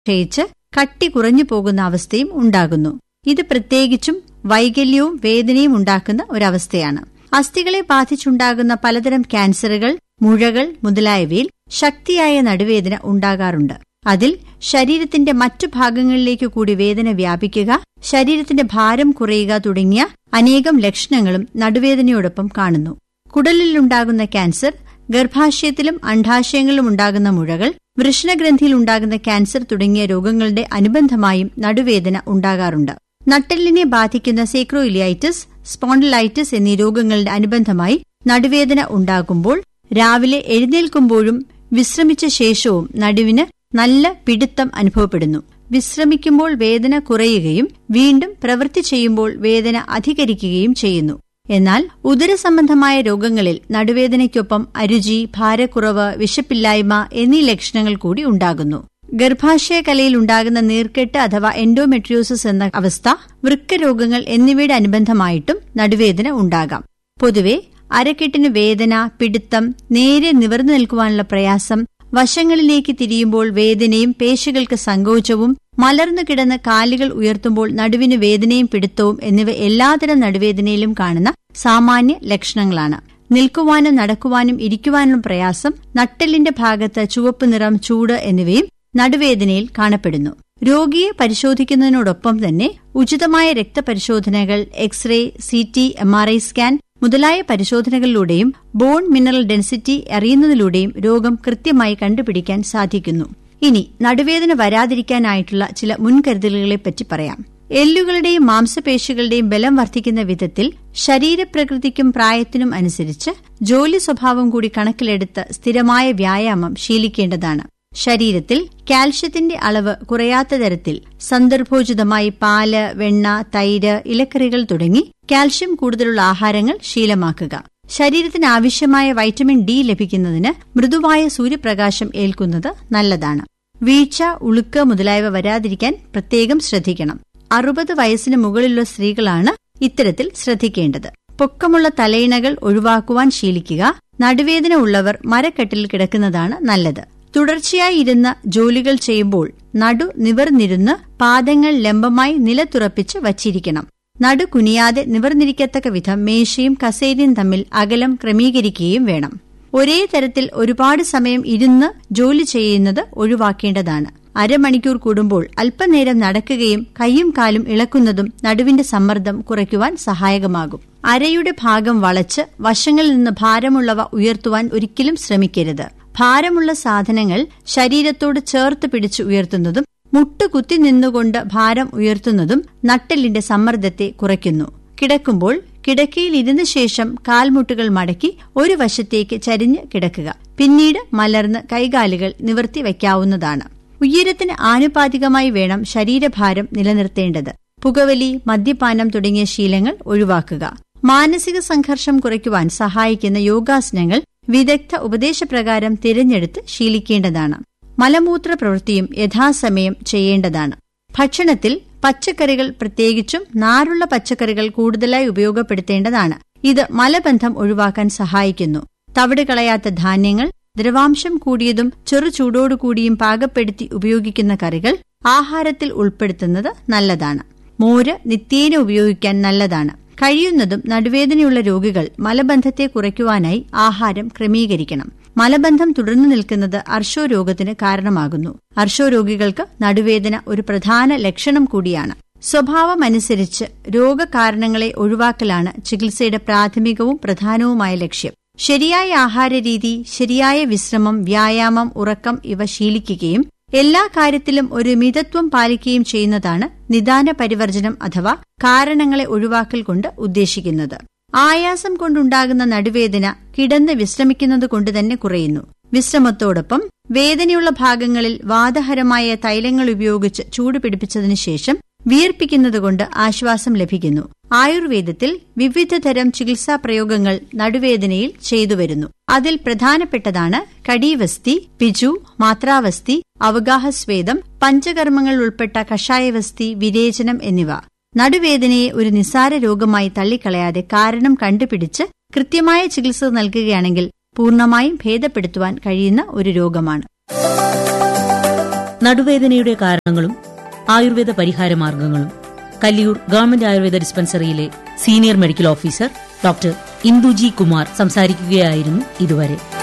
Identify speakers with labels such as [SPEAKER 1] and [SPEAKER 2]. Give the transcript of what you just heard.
[SPEAKER 1] ക്ഷയിച്ച് കട്ടി കുറഞ്ഞു പോകുന്ന അവസ്ഥയും ഉണ്ടാകുന്നു ഇത് പ്രത്യേകിച്ചും വൈകല്യവും വേദനയും ഉണ്ടാക്കുന്ന ഒരവസ്ഥയാണ് അസ്ഥികളെ ബാധിച്ചുണ്ടാകുന്ന പലതരം ക്യാൻസറുകൾ മുഴകൾ മുതലായവയിൽ ശക്തിയായ നടുവേദന ഉണ്ടാകാറുണ്ട് അതിൽ ശരീരത്തിന്റെ മറ്റു ഭാഗങ്ങളിലേക്ക് കൂടി വേദന വ്യാപിക്കുക ശരീരത്തിന്റെ ഭാരം കുറയുക തുടങ്ങിയ അനേകം ലക്ഷണങ്ങളും നടുവേദനയോടൊപ്പം കാണുന്നു കുടലിലുണ്ടാകുന്ന ക്യാൻസർ ഗർഭാശയത്തിലും അണ്ഡാശയങ്ങളിലും ഉണ്ടാകുന്ന മുഴകൾ വൃഷ്ണഗ്രന്ഥിയിൽ ഉണ്ടാകുന്ന ക്യാൻസർ തുടങ്ങിയ രോഗങ്ങളുടെ അനുബന്ധമായും നടുവേദന ഉണ്ടാകാറുണ്ട് നട്ടെല്ലിനെ ബാധിക്കുന്ന സേക്രോയിലിയൈറ്റിസ് സ്പോണ്ടിലൈറ്റിസ് എന്നീ രോഗങ്ങളുടെ അനുബന്ധമായി നടുവേദന ഉണ്ടാകുമ്പോൾ രാവിലെ എഴുന്നേൽക്കുമ്പോഴും വിശ്രമിച്ച ശേഷവും നടുവിന് നല്ല പിടുത്തം അനുഭവപ്പെടുന്നു വിശ്രമിക്കുമ്പോൾ വേദന കുറയുകയും വീണ്ടും പ്രവൃത്തി ചെയ്യുമ്പോൾ വേദന അധികരിക്കുകയും ചെയ്യുന്നു എന്നാൽ ഉദരസംബന്ധമായ രോഗങ്ങളിൽ നടുവേദനയ്ക്കൊപ്പം അരുചി ഭാരക്കുറവ് വിശപ്പില്ലായ്മ എന്നീ ലക്ഷണങ്ങൾ കൂടി ഉണ്ടാകുന്നു ഗർഭാശയ കലയിൽ ഉണ്ടാകുന്ന നീർക്കെട്ട് അഥവാ എൻഡോമെട്രിയോസിസ് എന്ന അവസ്ഥ വൃക്കരോഗങ്ങൾ എന്നിവയുടെ അനുബന്ധമായിട്ടും നടുവേദന ഉണ്ടാകാം പൊതുവെ അരക്കെട്ടിന് വേദന പിടുത്തം നേരെ നിവർന്നു നിൽക്കുവാനുള്ള പ്രയാസം വശങ്ങളിലേക്ക് തിരിയുമ്പോൾ വേദനയും പേശികൾക്ക് സങ്കോചവും മലർന്നു കിടന്ന് കാലുകൾ ഉയർത്തുമ്പോൾ നടുവിന് വേദനയും പിടുത്തവും എന്നിവ എല്ലാതരം നടുവേദനയിലും കാണുന്ന സാമാന്യ ലക്ഷണങ്ങളാണ് നിൽക്കുവാനും നടക്കുവാനും ഇരിക്കുവാനും പ്രയാസം നട്ടെല്ലിന്റെ ഭാഗത്ത് ചുവപ്പ് നിറം ചൂട് എന്നിവയും നടുവേദനയിൽ കാണപ്പെടുന്നു രോഗിയെ പരിശോധിക്കുന്നതിനോടൊപ്പം തന്നെ ഉചിതമായ രക്തപരിശോധനകൾ x-ray C T M R I scan മുതലായ പരിശോധനകളിലൂടെയും ബോൺ മിനറൽ ഡെൻസിറ്റി അറിയുന്നതിലൂടെയും രോഗം കൃത്യമായി കണ്ടുപിടിക്കാൻ സാധിക്കുന്നു ഇനി നടുവേദന വരാതിരിക്കാനായിട്ടുള്ള ചില മുൻകരുതലുകളെപ്പറ്റി പറയാം എല്ലുകളുടെയും മാംസപേശികളുടെയും ബലം വർദ്ധിക്കുന്ന വിധത്തിൽ ശരീരപ്രകൃതിക്കും പ്രായത്തിനും അനുസരിച്ച് ജോലി സ്വഭാവം കൂടി കണക്കിലെടുത്ത് സ്ഥിരമായ വ്യായാമം ശീലിക്കേണ്ടതാണ് ശരീരത്തിൽ കാൽഷ്യത്തിന്റെ അളവ് കുറയാത്ത തരത്തിൽ സന്ദർഭോചിതമായി പാല് വെണ്ണ തൈര് ഇലക്കറികൾ തുടങ്ങി കാൽഷ്യം കൂടുതലുള്ള ആഹാരങ്ങൾ ശീലമാക്കുക ശരീരത്തിന് ആവശ്യമായ വൈറ്റമിൻ ഡി ലഭിക്കുന്നതിന് മൃദുവായ സൂര്യപ്രകാശം ഏൽക്കുന്നത് നല്ലതാണ് വീഴ്ച ഉളുക്ക് മുതലായവ വരാതിരിക്കാൻ പ്രത്യേകം ശ്രദ്ധിക്കണം അറുപത് വയസ്സിന് മുകളിലുള്ള സ്ത്രീകളാണ് ഇത്തരത്തിൽ ശ്രദ്ധിക്കേണ്ടത് പൊക്കമുള്ള തലയിണകൾ ഒഴിവാക്കുവാൻ ശീലിക്കുക നടുവേദന ഉള്ളവർ മരക്കെട്ടിൽ കിടക്കുന്നതാണ് നല്ലത് തുടർച്ചയായി ഇരുന്ന് ജോലികൾ ചെയ്യുമ്പോൾ നടു നിവർന്നിരുന്ന് പാദങ്ങൾ ലംബമായി നിലത്തുറപ്പിച്ച് വച്ചിരിക്കണം നടു കുനിയാതെ നിവർന്നിരിക്കത്തക്ക വിധം മേശയും കസേരയും തമ്മിൽ അകലം ക്രമീകരിക്കുകയും വേണം ഒരേ തരത്തിൽ ഒരുപാട് സമയം ഇരുന്ന് ജോലി ചെയ്യുന്നത് ഒഴിവാക്കേണ്ടതാണ് അരമണിക്കൂർ കൂടുമ്പോൾ അല്പനേരം നടക്കുകയും കൈയും കാലും ഇളക്കുന്നതും നടുവിന്റെ സമ്മർദ്ദം കുറയ്ക്കുവാൻ സഹായകമാകും അരയുടെ ഭാഗം വളച്ച് വശങ്ങളിൽ നിന്ന് ഭാരമുള്ളവ ഉയർത്തുവാൻ ഒരിക്കലും ശ്രമിക്കരുത് ഭാരമുള്ള സാധനങ്ങൾ ശരീരത്തോട് ചേർത്ത് പിടിച്ച് ഉയർത്തുന്നതും മുട്ടുകുത്തി നിന്നുകൊണ്ട് ഭാരം ഉയർത്തുന്നതും നട്ടെല്ലിന്റെ സമ്മർദ്ദത്തെ കുറയ്ക്കുന്നു കിടക്കുമ്പോൾ കിടക്കയിൽ ഇരുന്ന ശേഷം കാൽമുട്ടുകൾ മടക്കി ഒരു വശത്തേക്ക് ചരിഞ്ഞ് കിടക്കുക പിന്നീട് മലർന്ന് കൈകാലുകൾ നിവർത്തി വയ്ക്കാവുന്നതാണ് ഉയരത്തിന് ആനുപാതികമായി വേണം ശരീരഭാരം നിലനിർത്തേണ്ടത് പുകവലി മദ്യപാനം തുടങ്ങിയ ശീലങ്ങൾ ഒഴിവാക്കുക മാനസിക സംഘർഷം കുറയ്ക്കുവാൻ സഹായിക്കുന്ന യോഗാസനങ്ങൾ വിദഗ്ധ ഉപദേശപ്രകാരം തിരഞ്ഞെടുത്ത് ശീലിക്കേണ്ടതാണ് മലമൂത്ര പ്രവൃത്തിയും യഥാസമയം ചെയ്യേണ്ടതാണ് ഭക്ഷണത്തിൽ പച്ചക്കറികൾ പ്രത്യേകിച്ചും നാരുള്ള പച്ചക്കറികൾ കൂടുതലായി ഉപയോഗപ്പെടുത്തേണ്ടതാണ് ഇത് മലബന്ധം ഒഴിവാക്കാൻ സഹായിക്കുന്നു തവിട് കളയാത്ത ധാന്യങ്ങൾ ദ്രവാംശം കൂടിയതും ചെറു ചൂടോടുകൂടിയും പാകപ്പെടുത്തി ഉപയോഗിക്കുന്ന കറികൾ ആഹാരത്തിൽ ഉൾപ്പെടുത്തുന്നത് നല്ലതാണ് മോര് നിത്യേന ഉപയോഗിക്കാൻ നല്ലതാണ് കഴിയുന്നതും നടുവേദനയുള്ള രോഗികൾ മലബന്ധത്തെ കുറയ്ക്കുവാനായി ആഹാരം ക്രമീകരിക്കണം മലബന്ധം തുടർന്നു നിൽക്കുന്നത് അർഷോ രോഗത്തിന് കാരണമാകുന്നു അർഷോ രോഗികൾക്ക് നടുവേദന ഒരു പ്രധാന ലക്ഷണം കൂടിയാണ് സ്വഭാവമനുസരിച്ച് രോഗകാരണങ്ങളെ ഒഴിവാക്കലാണ് ചികിത്സയുടെ പ്രാഥമികവും പ്രധാനവുമായ ലക്ഷ്യം ശരിയായ ആഹാരരീതി ശരിയായ വിശ്രമം വ്യായാമം ഉറക്കം ഇവ ശീലിക്കുകയും എല്ലാ കാര്യത്തിലും ഒരു മിതത്വം പാലിക്കുകയും ചെയ്യുന്നതാണ് നിദാന പരിവർജനം അഥവാ കാരണങ്ങളെ ഒഴിവാക്കൽ കൊണ്ട് ഉദ്ദേശിക്കുന്നത് ആയാസം കൊണ്ടുണ്ടാകുന്ന നടുവേദന കിടന്ന് വിശ്രമിക്കുന്നത് കൊണ്ട് തന്നെ കുറയുന്നു വിശ്രമത്തോടൊപ്പം വേദനയുള്ള ഭാഗങ്ങളിൽ വാദഹരമായ തൈലങ്ങൾ ഉപയോഗിച്ച് ചൂട് പിടിപ്പിച്ചതിനു ശേഷം വിയർപ്പിക്കുന്നതുകൊണ്ട് ആശ്വാസം ലഭിക്കുന്നു ആയുർവേദത്തിൽ വിവിധതരം ചികിത്സാ പ്രയോഗങ്ങൾ നടുവേദനയിൽ ചെയ്തുവരുന്നു അതിൽ പ്രധാനപ്പെട്ടതാണ് കടീവസ്തി പിജു മാത്രാവസ്തി അവഗാഹസ്വേദം പഞ്ചകർമ്മങ്ങൾ ഉൾപ്പെട്ട കഷായവസ്തി വിരേചനം എന്നിവ നടുവേദനയെ ഒരു നിസ്സാര രോഗമായി തള്ളിക്കളയാതെ കാരണം കണ്ടുപിടിച്ച് കൃത്യമായ ചികിത്സ നൽകുകയാണെങ്കിൽ പൂർണ്ണമായും ഭേദപ്പെടുത്തുവാൻ കഴിയുന്ന ഒരു രോഗമാണ്
[SPEAKER 2] നടുവേദനയുടെ കാരണങ്ങളും ആയുർവേദ പരിഹാര മാർഗങ്ങളും കല്ലിയൂർ ഗവൺമെന്റ് ആയുർവേദ ഡിസ്പെൻസറിയിലെ senior medical officer doctor Induji Kumar സംസാരിക്കുകയായിരുന്നു ഇതുവരെ